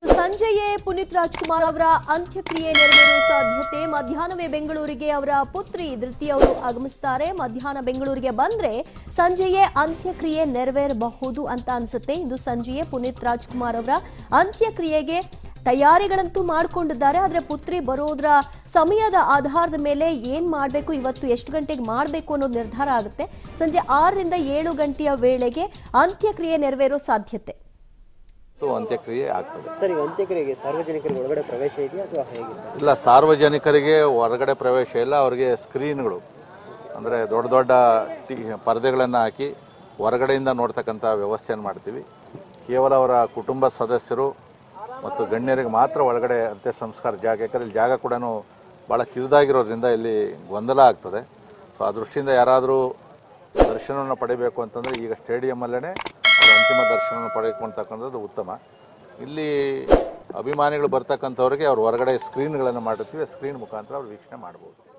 ಸಂಜೆಯೇ ಪುನೀತ್ ರಾಜ್ಕುಮಾರ್ ಅವರ ಅಂತ್ಯಕ್ರಿಯೆ ನೆರವೇರುವ ಸಾಧ್ಯತೆ ಮಧ್ಯಾಹ್ನವೇ ಬೆಂಗಳೂರಿಗೆ ಅವರ ಪುತ್ರಿ ಧೃತಿ ಅವರು ಆಗಮಿಸ್ತಾರೆ ಮಧ್ಯಾಹ್ನ ಬೆಂಗಳೂರಿಗೆ ಬಂದ್ರೆ ಸಂಜೆಯೇ ಅಂತ್ಯಕ್ರಿಯೆ ನೆರವೇರಬಹುದು ಅಂತ ಅನ್ಸುತ್ತೆ ಇಂದು ಸಂಜೆಯೇ ಪುನೀತ್ ರಾಜ್ಕುಮಾರ್ ಅವರ ಅಂತ್ಯಕ್ರಿಯೆಗೆ ತಯಾರಿಗಳಂತೂ ಮಾಡಿಕೊಂಡಿದ್ದಾರೆ ಆದ್ರೆ ಪುತ್ರಿ ಬರೋದ್ರ ಸಮಯದ ಆಧಾರದ ಮೇಲೆ ಏನ್ ಮಾಡಬೇಕು ಇವತ್ತು ಎಷ್ಟು ಗಂಟೆಗೆ ಮಾಡಬೇಕು ಅನ್ನೋದು ನಿರ್ಧಾರ ಆಗುತ್ತೆ ಸಂಜೆ ಆರರಿಂದ ಏಳು ಗಂಟೆಯ ವೇಳೆಗೆ ಅಂತ್ಯಕ್ರಿಯೆ ನೆರವೇರೋ ಸಾಧ್ಯತೆ ಮತ್ತು ಅಂತ್ಯಕ್ರಿಯೆ ಆಗ್ತದೆ ಸರ್ ಈಗ ಅಂತ್ಯಕ್ರಿಯೆಗೆ ಸಾರ್ವಜನಿಕರಿಗೆ ಒಳಗಡೆ ಪ್ರವೇಶ ಇದೆಯಾ ಅಥವಾ ಹೇಗೆ ಸರ್ ಇಲ್ಲ ಸಾರ್ವಜನಿಕರಿಗೆ ಹೊರಗಡೆ ಪ್ರವೇಶ ಇಲ್ಲ ಅವರಿಗೆ ಸ್ಕ್ರೀನ್ಗಳು ಅಂದರೆ ದೊಡ್ಡ ದೊಡ್ಡ ಟಿ ಪರದೆಗಳನ್ನು ಹಾಕಿ ಹೊರಗಡೆಯಿಂದ ನೋಡ್ತಕ್ಕಂಥ ವ್ಯವಸ್ಥೆಯನ್ನು ಮಾಡ್ತೀವಿ ಕೇವಲ ಅವರ ಕುಟುಂಬ ಸದಸ್ಯರು ಮತ್ತು ಗಣ್ಯರಿಗೆ ಮಾತ್ರ ಒಳಗಡೆ ಅಂತ್ಯ ಸಂಸ್ಕಾರ ಜಾಗ ಯಾಕಂದರೆ ಇಲ್ಲಿ ಜಾಗ ಕೂಡ ಭಾಳ ಕಿರಿದಾಗಿರೋದ್ರಿಂದ ಇಲ್ಲಿ ಗೊಂದಲ ಆಗ್ತದೆ ಸೊ ಆ ದೃಷ್ಟಿಯಿಂದ ಯಾರಾದರೂ ದರ್ಶನವನ್ನು ಪಡಿಬೇಕು ಅಂತಂದರೆ ಈಗ ಸ್ಟೇಡಿಯಮಲ್ಲೇ ಅವರ ಅಂತಿಮ ದರ್ಶನವನ್ನು ಪಡೆದುಕೊಳ್ತಕ್ಕಂಥದ್ದು ಉತ್ತಮ ಇಲ್ಲಿ ಅಭಿಮಾನಿಗಳು ಬರ್ತಕ್ಕಂಥವ್ರಿಗೆ ಅವ್ರು ಹೊರಗಡೆ ಸ್ಕ್ರೀನ್ಗಳನ್ನು ಮಾಡಿರ್ತೀವಿ ಸ್ಕ್ರೀನ್ ಮುಖಾಂತರ ಅವ್ರು ವೀಕ್ಷಣೆ ಮಾಡ್ಬೋದು